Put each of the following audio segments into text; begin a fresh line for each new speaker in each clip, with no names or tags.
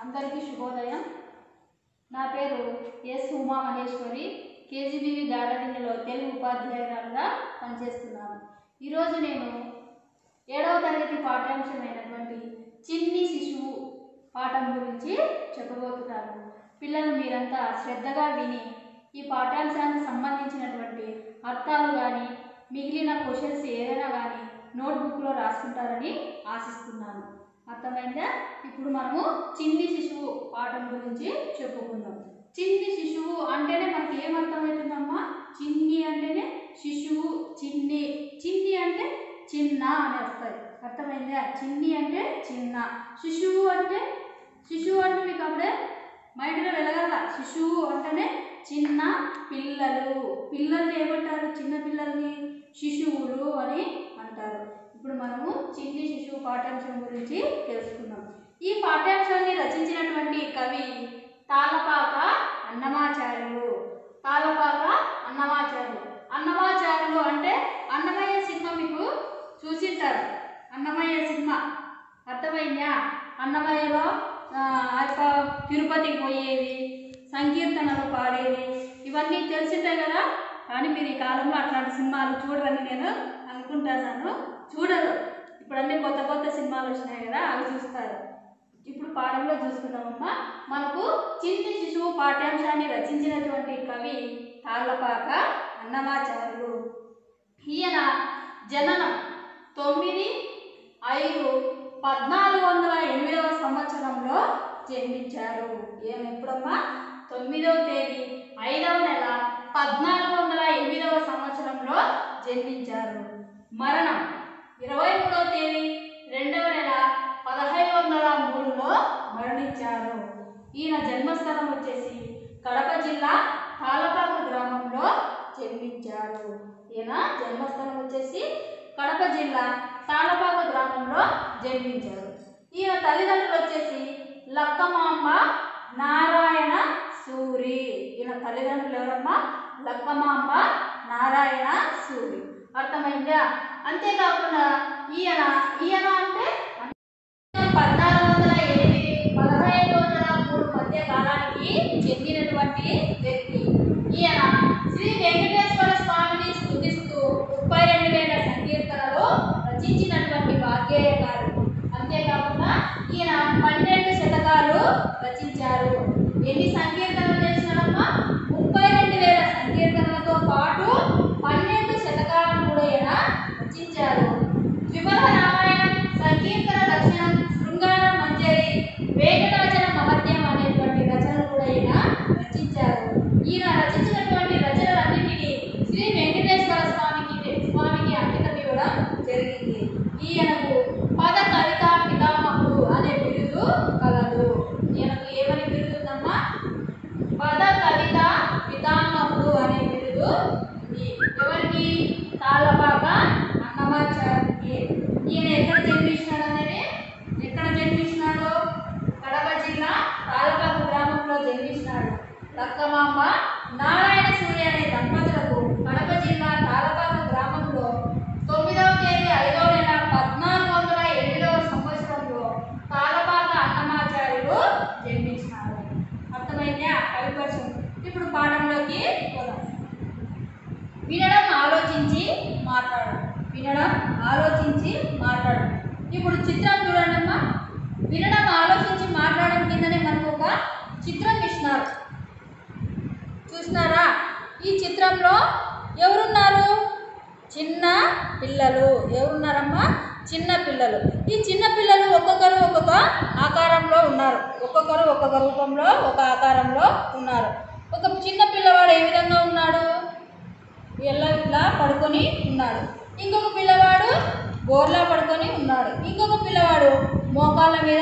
అందరికీ శుభోదయం నా పేరు ఎస్ ఉమా మహేశ్వరి కేజీబీవి గార్డెనింగ్లో తెలుగు ఉపాధ్యాయురాలుగా పనిచేస్తున్నాను ఈరోజు నేను ఏడవ తరగతి పాఠ్యాంశమైనటువంటి చిన్ని శిశువు పాఠం గురించి చెప్పబోతున్నాను పిల్లలు మీరంతా శ్రద్ధగా విని ఈ పాఠ్యాంశానికి సంబంధించినటువంటి అర్థాలు కానీ మిగిలిన క్వశ్చన్స్ ఏదైనా కానీ నోట్బుక్లో రాసుకుంటారని ఆశిస్తున్నాను అర్థమైందా ఇప్పుడు మనము చిన్ని శిశువు పాఠం గురించి చెప్పుకుందాం చిన్ని శిశువు అంటేనే మనకి ఏం అర్థమవుతుందమ్మా చిన్ని అంటేనే శిశువు చిన్ని చిన్ని అంటే చిన్న అని వస్తాయి అర్థమైందా చిన్ని అంటే చిన్న శిశువు అంటే శిశువు అంటే మీకు అప్పుడే మైండ్లో వెలగల శిశువు అంటేనే చిన్న పిల్లలు పిల్లల్ని ఏమంటారు చిన్న పిల్లల్ని శిశువులు అని అంటారు ఇప్పుడు మనము చిన్ని శిశువు పాఠ్యాంశం గురించి తెలుసుకుందాం ఈ పాఠ్యాంశాన్ని రచించినటువంటి కవి తాళపాక అన్నమాచార్యులు తాళపాక అన్నమాచార్యులు అన్నమాచార్యులు అంటే అన్నమయ్య సినిమా మీకు చూసింటారు అన్నమయ్య సినిమా అర్థమైందా అన్నమయ్యలో ఆ ఆ యొక్క తిరుపతికి పోయేది సంకీర్తనలు పాడేది ఇవన్నీ తెలిసింటాయి కదా కానీ మీరు ఈ కాలంలో అట్లాంటి సినిమాలు చూడరని నేను అనుకుంటున్నాను చూడరు ఇప్పుడు అన్ని కొత్త కొత్త సినిమాలు వచ్చినాయి కదా అవి చూస్తారు ఇప్పుడు పాఠంలో చూసుకుందామమ్మా మనకు చిన్ని శిశువు పాఠ్యాంశాన్ని రచించినటువంటి కవి తాళ్ళపాక అన్నమాచార్యులు ఈయన జననం తొమ్మిది ఐదు పద్నాలుగు వందల ఎనిమిదవ సంవత్సరంలో జన్మించారు ఏం ఎప్పుడమ్మా తొమ్మిదవ తేదీ ఐదవ నెల పద్నాలుగు వందల ఎనిమిదవ సంవత్సరంలో జన్మించారు మరణం ఇరవై మూడవ తేదీ రెండవ నెల పదహైదు వందల మూడులో మరణించారు ఈయన జన్మస్థలం వచ్చేసి కడప జిల్లా తాళపాక గ్రామంలో జన్మించారు ఈయన జన్మస్థలం వచ్చేసి కడప జిల్లా తాళపాక గ్రామంలో జన్మించారు ఈయన తల్లిదండ్రులు వచ్చేసి లక్కమాంబ నారాయణ సూరి ఈయన తల్లిదండ్రులు ఎవరమ్మా లక్కమాంబ నారాయణ సూరి అర్థమైందా అంతేకాకుండా ఈయన ఈయన అంటే పద్నాలుగు వందల ఎనిమిది పదహైదు వందల మూడు మధ్య కాలానికి చెందినటువంటి వ్యక్తి ఈయన శ్రీ వెంకటేశ్వర స్వామిని స్థుతిస్తూ ముప్పై రెండు వేల సంకీర్తనలు రచించినటువంటి వాగ్గేయకారు అంతేకాకుండా ఈయన పన్నెండు శతకాలు రచించారు ఎన్ని సంకీర్తనలు చేసినారమ్మా ముప్పై రెండు వేల సంకీర్తనలతో పాటు పన్నెండు శతకాలను కూడా ఈయన రచించారు త్రిపద రామాయణం సంకీర్తన దక్షిణం శృంగార మంజరి వేంకటాచల మహత్యం అనేటువంటి రచనలు కూడా ఈయన రచించారు ఈయన రచించినటువంటి రచనలన్నింటినీ శ్రీ వెంకటేశ్వర స్వామికి స్వామికి అంకితం ఇవ్వడం జరిగింది ఈయనకు పద కవిత పితామహుడు అనే బిరుదు కలదు ఈయనకు ఏమని బిరుదు ఉందమ్మా పద కవిత పితామహుడు అనే బిరుదు ఉంది ఎవరికి తాళపాక అన్నమాచార్యుకి ఈయన ఎక్కడ జన్మించినాడు అనేది ఎక్కడ జన్మించినాడు కడప జిల్లా తాళపాక గ్రామంలో జన్మించినాడు లక్కమాంబ నారాయణ సూర్య అనే దంపతులకు కడప జిల్లా తాళపాక గ్రామంలో తొమ్మిదవ తేదీ ఐదవ నెల పద్నాలుగు వందల ఎనిమిదవ సంవత్సరంలో తాళపాక అన్నమాచార్యులు జన్మించినారు అర్థమైందా కవిపరిచయం ఇప్పుడు పాఠంలోకి పోదాం వినడం ఆలోచించి మాట్లాడు వినడం ఆలోచించి మాట్లాడు ఇప్పుడు చిత్రం చూడండమ్మా వినడం ఆలోచించి మాట్లాడడం కిందనే మనకు ఒక చిత్రం ఇచ్చినారు చూసినారా ఈ చిత్రంలో ఎవరున్నారు చిన్న పిల్లలు ఎవరున్నారమ్మా చిన్న పిల్లలు ఈ చిన్న పిల్లలు ఒక్కొక్కరు ఒక్కొక్క ఆకారంలో ఉన్నారు ఒక్కొక్కరు ఒక్కొక్క రూపంలో ఒక ఆకారంలో ఉన్నారు ఒక చిన్న పిల్లవాడు ఏ విధంగా ఉన్నాడు ఇలా ఇట్లా పడుకొని ఉన్నాడు ఇంకొక పిల్లవాడు బోర్లా పడుకొని ఉన్నాడు ఇంకొక పిల్లవాడు మోకాళ్ళ మీద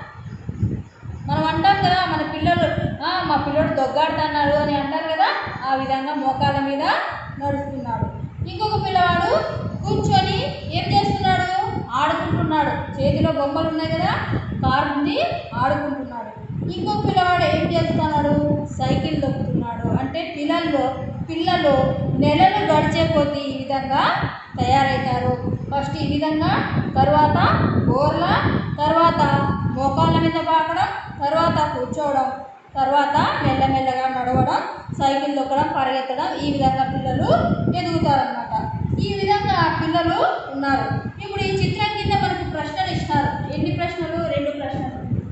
మనం అంటాం కదా మన పిల్లలు "ఆ, మా పిల్లడు దొగ్గాడుతున్నాడు అని అంటారు కదా ఆ విధంగా మోకాళ్ళ మీద నడుస్తున్నాడు ఇంకొక పిల్లవాడు కూర్చొని ఏం చేస్తున్నాడు ఆడుకుంటున్నాడు చేతిలో బొమ్మలు ఉన్నాయి కదా కారు ఉంది ఆడుకుంటున్నాడు ఇంకొక పిల్లవాడు ఏం చేస్తున్నాడు సైకిల్ తొక్కుతున్నాడు అంటే పిల్లల్లో పిల్లలు నెలలు గడిచే కొద్దీ ఈ విధంగా తయారవుతారు ఫస్ట్ ఈ విధంగా తర్వాత బోర్ల తర్వాత మోకాళ్ళ మీద పాకడం తర్వాత కూర్చోవడం తర్వాత మెల్లమెల్లగా నడవడం సైకిల్ తొక్కడం పరిగెత్తడం ఈ విధంగా పిల్లలు ఎదుగుతారనమాట ఈ విధంగా పిల్లలు ఉన్నారు ఇప్పుడు ఈ చిత్రం కింద మనకు ప్రశ్నలు ఇస్తారు ఎన్ని ప్రశ్నలు రెండు ప్రశ్నలు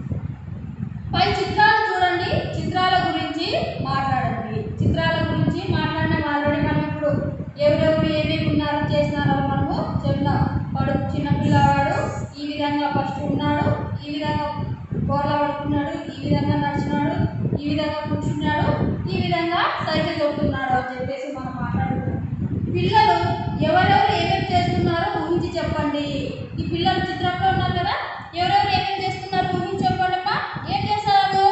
పై చిత్రాలు చూడండి చిత్రాల గురించి మాట్లాడండి చిత్రాల గురించి మాట్లాడిన ఆల్రెడీ మనం ఇప్పుడు ఎవరెవరు ఏమేమి ఉన్నారు చేసినారో మనము చెప్తాం వాడు చిన్న పిల్లవాడు ఈ విధంగా ఫస్ట్ ఉన్నాడు ఈ విధంగా బోర్ల పడుకున్నాడు ఈ విధంగా నడిచినాడు ఈ విధంగా కూర్చున్నాడు ఈ విధంగా సైకిల్ తొక్కుతున్నాడు అని చెప్పేసి మనం మాట్లాడుతున్నాం పిల్లలు ఎవరెవరు ఏమేమి చేస్తున్నారో ఊహించి చెప్పండి ఈ పిల్లలు చిత్రంలో ఉన్నారు కదా ఎవరెవరు ఏమేమి చేస్తున్నారు ఊహించి చెప్పండి అమ్మా ఏం చేస్తారు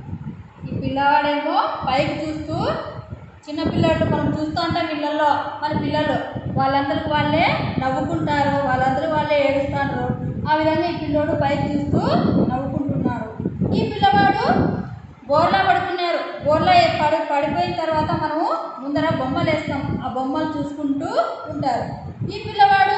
ఈ పిల్లవాడేమో పైకి చూస్తూ చిన్న పిల్లలు మనం చూస్తూ ఉంటాం ఇళ్ళల్లో మన పిల్లలు వాళ్ళందరికి వాళ్ళే నవ్వుకుంటారు వాళ్ళందరూ వాళ్ళే ఏడుస్తారు ఆ విధంగా ఈ పిల్లోడు పైకి చూస్తూ నవ్వుకుంటున్నాడు ఈ పిల్లవాడు బోర్లా పడుకున్నారు బోర్లా పడి పడిపోయిన తర్వాత మనము ముందర బొమ్మలు వేస్తాం ఆ బొమ్మలు చూసుకుంటూ ఉంటారు ఈ పిల్లవాడు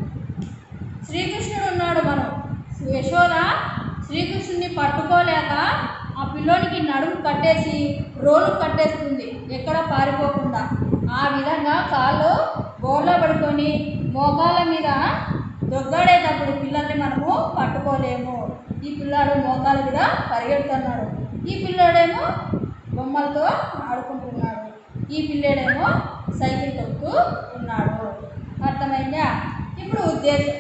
శ్రీకృష్ణుడు ఉన్నాడు మనం యశోద శ్రీకృష్ణుడిని పట్టుకోలేక ఆ పిల్లోనికి నడుము కట్టేసి రోలు కట్టేస్తుంది ఎక్కడ పారిపోకుండా ఆ విధంగా కాళ్ళు బోర్లా పడుకొని మోకాళ్ళ మీద దొగ్గాడేటప్పుడు పిల్లల్ని మనము పట్టుకోలేము ఈ పిల్లాడు మోకాళ్ళ మీద పరిగెడుతున్నాడు ఈ పిల్లోడేమో బొమ్మలతో ఆడుకుంటున్నాడు ఈ పిల్లేడేమో సైకిల్ తొక్కుతూ ఉన్నాడు అర్థమైందా ఇప్పుడు ఉద్దేశం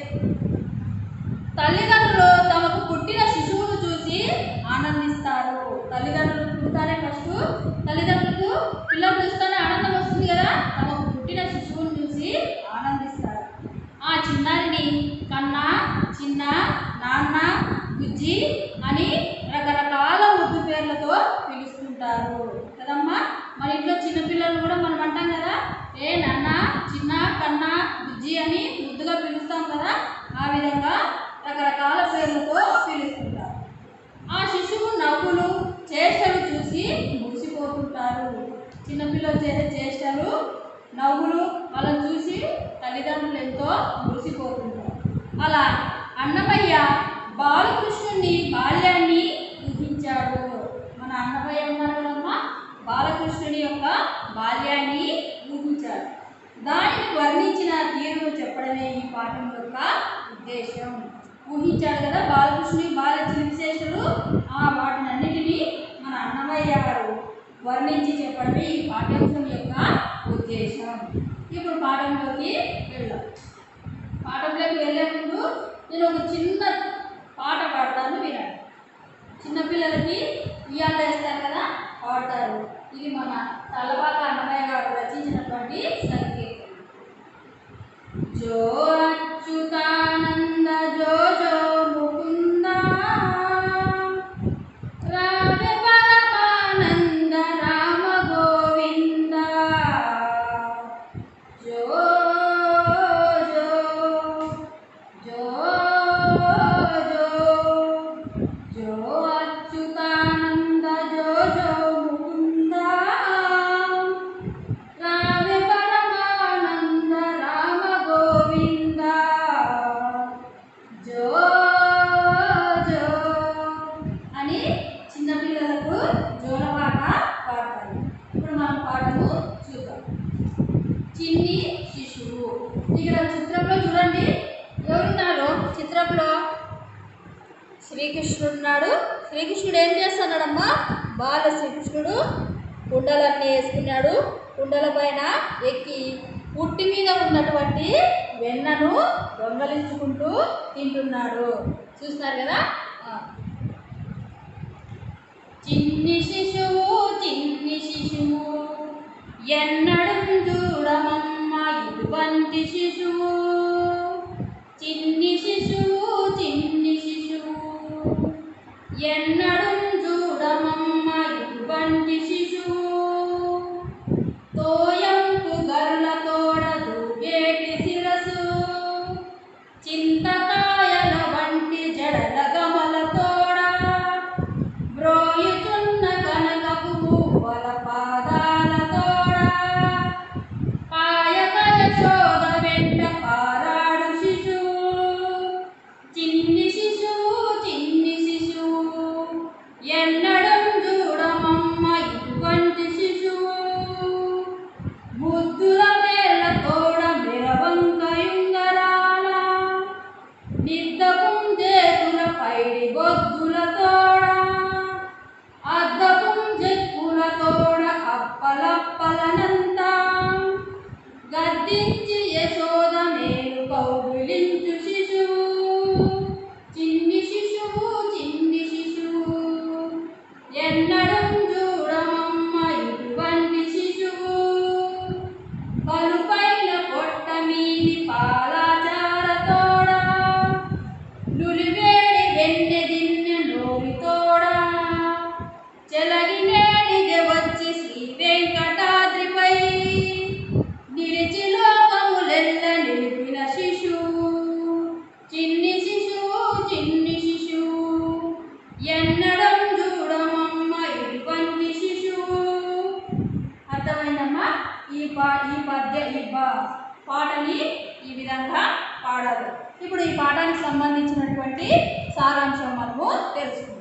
తల్లిదండ్రులు తమకు పుట్టిన శిశువును చూసి ఆనందిస్తారు తల్లిదండ్రులు పుడతారే ఫస్ట్ తల్లిదండ్రులకు పిల్లలు చూస్తేనే ఆనందం వస్తుంది కదా తమకు పుట్టిన శిశువును చూసి ఆనందిస్తారు ఆ చిన్నారిని కన్న చిన్న నాన్న బుజ్జి అని రకరకాల ముద్దు పేర్లతో పిలుస్తుంటారు కదమ్మా మన ఇంట్లో చిన్నపిల్లలు కూడా మనం అంటాం కదా ఏ నాన్న చిన్న కన్న బుజ్జి అని ముద్దుగా పిలుస్తాం కదా ఆ విధంగా రకరకాల పేర్లతో పిలుస్తుంటారు ఆ శిశువు నవ్వులు చేష్టలు చూసి మురిసిపోతుంటారు చిన్నపిల్లలు చేసే చేష్టలు నవ్వులు వాళ్ళని చూసి తల్లిదండ్రులు ఎంతో మురిసిపోతుంటారు అలా అన్నమయ్య బాలకృష్ణుని బాల్యాన్ని ఊహించాడు మన అన్నమయ్య ఉన్నారు కదమ్మా బాలకృష్ణుని యొక్క బాల్యాన్ని ఊహించాడు దానిని వర్ణించిన తీరును చెప్పడమే ఈ పాఠం యొక్క ఉద్దేశం ఊహించాడు కదా బాలకృష్ణుని బాల విశేషాలు ఆ వాటినన్నిటినీ మన అన్నమయ్య గారు వర్ణించి చెప్పడమే ఈ పాఠ్యాంశం యొక్క ఉద్దేశం ఇప్పుడు పాఠంలోకి వెళ్దాం పాఠంలోకి వెళ్ళే ముందు నేను ఒక చిన్న పాట పాడతాను వినండి చిన్నపిల్లలకి ఉయ్యాలు వేస్తారు కదా పాడతారు ఇది మన తలపాక అన్నమయ్య గారు రచించినటువంటి సంగీతం జో అచ్యుతానంద జో జో ముకుంద రావే పరమానంద రామ గోవింద జో జో జో జో జో అచ్యుతానంద జో జో ముకుంద రావే పరమానంద రామ గోవింద జో జో అని చిన్నపిల్లలకు జోలపాట పాడతారు ఇప్పుడు మనం పాటను చూద్దాం చిన్ని శిశువు ఇక్కడ చిత్రంలో చూడండి ఎవరున్నారు చిత్రంలో శ్రీకృష్ణుడు ఉన్నాడు శ్రీకృష్ణుడు ఏం చేస్తున్నాడమ్మా బాల శ్రీకృష్ణుడు కుండలన్నీ వేసుకున్నాడు కుండల పైన ఎక్కి పుట్టి మీద ఉన్నటువంటి వెన్నను దొంగలించుకుంటూ తింటున్నాడు చూస్తున్నారు కదా ఆ. చిన్ని శిశువు చిన్ని శిశువు ఎన్నడు చూడమమ్మ ఇటువంటి శిశువు చిన్ని శిశువు చిన్ని శిశువు ఎన్నడు చూడమమ్మ ఇటువంటి శిశువు తోయంపు గరుల తోడ దూగేటి శిరసు చింతకాయల వంటి జడల గమల తోడ బ్రోయుచున్న కనకపు పువ్వుల పాదాల తోడ వర్తించి యశోద మేలు కౌగిలించు శిశువు చిన్ని శిశువు చిన్ని శిశువు ఎన్నడం చూడమమ్మ ఇటువంటి శిశువు కలుపైన పొట్ట మీది పాలాచారతోడా నులివేడి వెన్నె దిన్నె నోరితోడా చెలగినేడిదే వచ్చి శ్రీ వెంకటాద్రిపై నిలిచి లోకములెల్ల నిలిపిన శిశువు చిన్ని శిశువు చిన్ని శిశువు ఎన్నడం చూడమమ్మ ఇటువంటి శిశువు అర్థమైందమ్మా ఈ పా ఈ పద్య ఈ పా- పాటని ఈ విధంగా పాడారు ఇప్పుడు ఈ పాఠానికి సంబంధించినటువంటి సారాంశం మనము తెలుసుకుందాం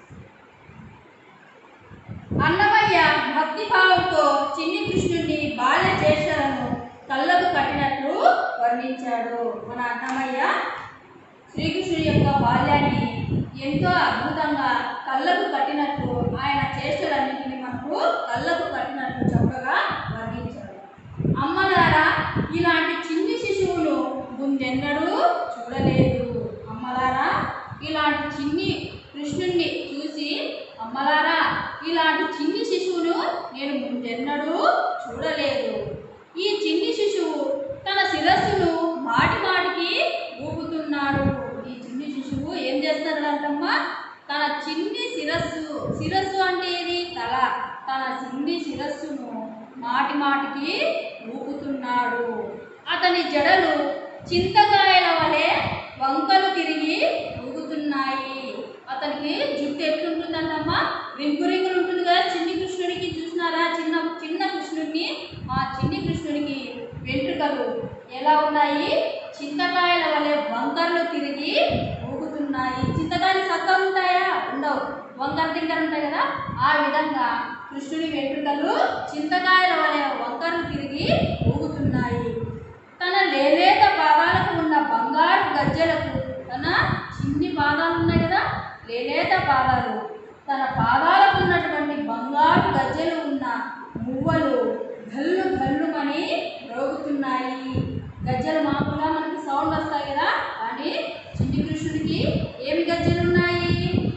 అన్నమయ్య భక్తిభావంతో చిన్ని కృష్ణుడిని బాల్య చేష్టలను కళ్ళకు కట్టినట్లు వర్ణించాడు మన అన్నమయ్య శ్రీకృష్ణుడి యొక్క బాల్యాన్ని ఎంతో అద్భుతంగా కళ్ళకు కట్టినట్లు ఆయన చేష్టలన్నింటినీ మనకు కళ్ళకు కట్టినట్లు చక్కగా వర్ణించాడు అమ్మలారా ఇలాంటి చిన్ని శిశువును ముందెన్నడూ చూడలేదు అమ్మలారా ఇలాంటి చిన్ని కృష్ణుణ్ణి చూసి అమ్మలారా ఇలాంటి చిన్ని శిశువును నేను ముందెన్నడూ చూడలేదు ఈ చిన్ని శిశువు తన శిరస్సును మాటి మాటికి ఊపుతున్నాడు ఈ చిన్ని శిశువు ఏం చేస్తాడంటమ్మా తన చిన్ని శిరస్సు శిరస్సు అంటే ఏది తల తన చిన్ని శిరస్సును మాటి మాటికి ఊపుతున్నాడు అతని జడలు చింతకాయల వలె వంకలు తిరిగి ఊగుతున్నాయి అతనికి జుట్టు ఎట్లుంటుందంటమ్మా రింగు రింగులు ఉంటుంది కదా చిన్ని కృష్ణుడికి చూసినారా చిన్న చిన్న కృష్ణుడిని ఆ చిన్ని కృష్ణుడికి వెంట్రుకలు ఎలా ఉన్నాయి చింతకాయల వలె వంకర్లు తిరిగి ఊగుతున్నాయి చింతకాయలు చక్కగా ఉంటాయా ఉండవు వంకర తింకర ఉంటాయి కదా ఆ విధంగా కృష్ణుడి వెంట్రుకలు చింతకాయల వలె వంకర్లు తిరిగి ఊగుతున్నాయి తన లేలేత పాదాలకు ఉన్న బంగారు గజ్జలకు తన చిన్ని పాదాలు ఉన్నాయి కదా లేలేత పాదాలు తన పాదాలకు ఉన్నటువంటి బంగారు గజ్జలు ఉన్న మువ్వలు గల్లు గల్లుమని రోగుతున్నాయి గజ్జలు మామూలుగా మనకి సౌండ్ వస్తాయి కదా కానీ చిన్ని కృష్ణుడికి ఏమి గజ్జలు ఉన్నాయి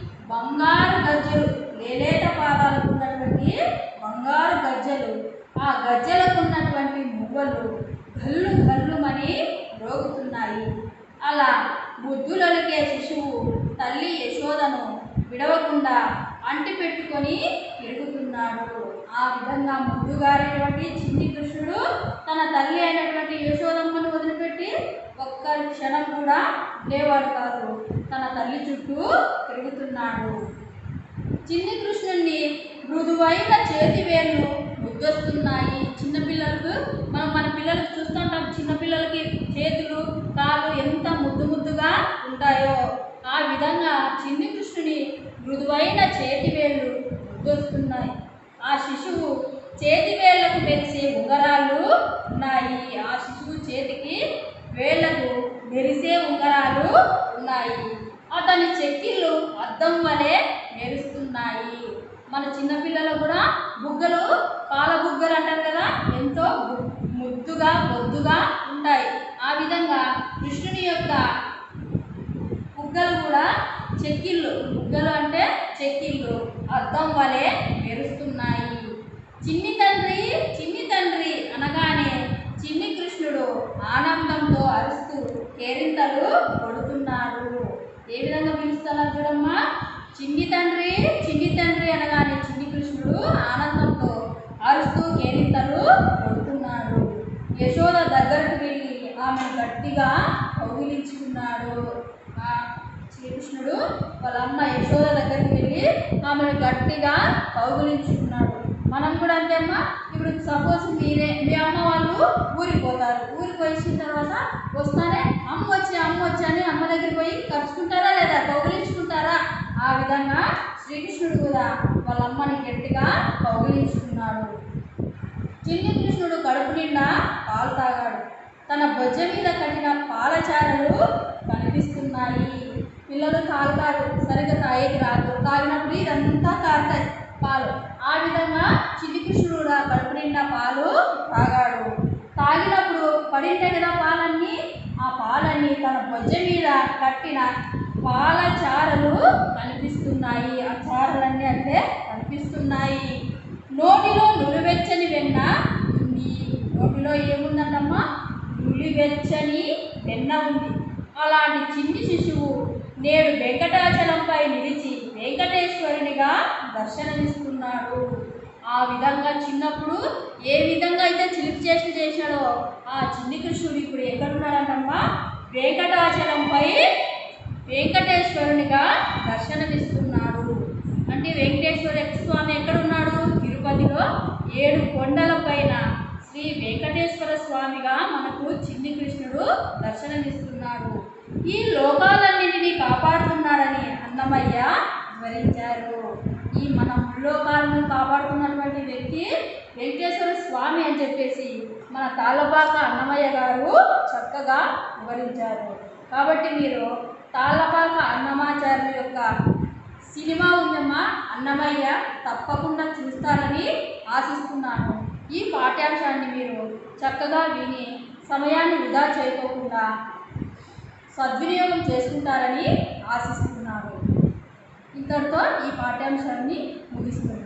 బంగారు గజ్జలు లేలేత పాదాలకు ఉన్నటువంటి బంగారు గజ్జలు ఆ గజ్జలకు ఉన్నటువంటి మువ్వలు గల్లు గల్లుమని రోగుతున్నాయి అలా బుద్ధులొలికే శిశువు తల్లి యశోదను విడవకుండా అంటి పెట్టుకొని తిరుగుతున్నాడు ఆ విధంగా ముద్దుగారైనటువంటి చిన్ని కృష్ణుడు తన తల్లి అయినటువంటి యశోదమ్మను వదిలిపెట్టి ఒక్క క్షణం కూడా ఉండేవాడు కాదు తన తల్లి చుట్టూ తిరుగుతున్నాడు చిన్ని కృష్ణుణ్ణి మృదువైన చేతి వేళ్ళు ముద్దొస్తున్నాయి చిన్నపిల్లలకు మనం మన పిల్లలకు చూస్తుంటాం చిన్నపిల్లలకి చేతులు కాళ్ళు ఎంత ముద్దు ముద్దుగా ఉంటాయో ఆ విధంగా చిన్ని కృష్ణుని మృదువైన చేతి వేళ్ళు ముద్దొస్తున్నాయి ఆ శిశువు చేతి వేళ్లకు మెరిసే ఉంగరాలు ఉన్నాయి ఆ శిశువు చేతికి వేళ్లకు మెరిసే ఉంగరాలు ఉన్నాయి అతని చెక్కిళ్ళు అద్దం వలె మెరుస్తున్నాయి మన చిన్నపిల్లలు కూడా బుగ్గలు పాల బుగ్గలు అంటారు కదా ఎంతో ము- ముద్దుగా బొద్దుగా ఉంటాయి ఆ విధంగా కృష్ణుని యొక్క బుగ్గలు కూడా చెక్కిళ్ళు బుగ్గలు అంటే చెక్కిళ్ళు అద్దం వలె మెరుస్తున్నాయి చిన్ని తండ్రి చిన్ని తండ్రి అనగానే చిన్ని కృష్ణుడు ఆనందంతో అరుస్తూ కేరింతలు కొడుతున్నాడు ఏ విధంగా పిలుస్తున్నారు చూడమ్మా చిన్ని తండ్రి చిన్ని తండ్రి అనగానే చిన్ని కృష్ణుడు ఆనందంతో అరుస్తూ కేరింతలు కొడుతున్నాడు యశోద దగ్గరకు వెళ్ళి ఆమె గట్టిగా కౌగిలించుకున్నాడు ఆ శ్రీకృష్ణుడు వాళ్ళ అమ్మ యశోద దగ్గరికి వెళ్ళి ఆమెను గట్టిగా కౌగిలించుకున్నాడు మనం కూడా అంతే అమ్మా ఇప్పుడు సపోజ్ మీరే మీ అమ్మ వాళ్ళు ఊరికి పోతారు ఊరికి వచ్చిన తర్వాత వస్తానే అమ్మ వచ్చి అమ్మ వచ్చి అని అమ్మ దగ్గరికి పోయి కలుసుకుంటారా లేదా కౌగిలించుకుంటారా ఆ విధంగా శ్రీకృష్ణుడు కూడా వాళ్ళ అమ్మని గట్టిగా కౌగిలించుకున్నాడు చిన్ని కృష్ణుడు కడుపు నిండా పాలు తాగాడు తన బొజ్జ మీద కట్టిన పాలచారలు కనిపిస్తున్నాయి పిల్లలు తాగుతారు సరిగ్గా తాగేది రాదు తాగినప్పుడు ఇదంతా తాగుతాయి పాలు ఆ విధంగా చిన్ని కృష్ణుడు కూడా కడుపు నిండా పాలు తాగాడు తాగినప్పుడు పడింటాయి కదా పాలన్నీ ఆ పాలన్నీ తన బొజ్జ మీద కట్టిన పాల చారలు కనిపిస్తున్నాయి ఆ చారలన్నీ అంటే కనిపిస్తున్నాయి నోటిలో నులివెచ్చని వెన్న ఉంది నోటిలో ఏముందంటమ్మా నులివెచ్చని వెన్న ఉంది అలాంటి చిన్ని శిశువు నేడు వెంకటాచలంపై నిలిచి వెంకటేశ్వరునిగా దర్శనమిస్తున్నాడు ఆ విధంగా చిన్నప్పుడు ఏ విధంగా అయితే చిలిపి చేష్ట చేశాడో ఆ చిన్ని కృష్ణుడు ఇప్పుడు ఎక్కడున్నాడంటమ్మా వెంకటాచలంపై వెంకటేశ్వరునిగా దర్శనమిస్తున్నాడు అంటే వెంకటేశ్వర స్వామి ఎక్కడున్నాడు తిరుపతిలో ఏడు కొండల పైన శ్రీ వెంకటేశ్వర స్వామిగా మనకు చిన్ని కృష్ణుడు దర్శనమిస్తున్నాడు ఈ లోకాలన్నింటినీ కాపాడుతున్నాడని అన్నమయ్య వివరించారు ఈ మన ముల్లోకాలను కాపాడుతున్నటువంటి వ్యక్తి వెంకటేశ్వర స్వామి అని చెప్పేసి మన తాళ్ళపాక అన్నమయ్య గారు చక్కగా వివరించారు కాబట్టి మీరు తాళ్ళపాక అన్నమాచార్యుల యొక్క సినిమా ఉందమ్మా అన్నమయ్య తప్పకుండా చూస్తారని ఆశిస్తున్నాను ఈ పాఠ్యాంశాన్ని మీరు చక్కగా విని సమయాన్ని వృధా చేయకోకుండా సద్వినియోగం చేసుకుంటారని ఆశిస్తున్నాను ఇంతటితో ఈ పాఠ్యాంశాన్ని ముగిస్తున్నాను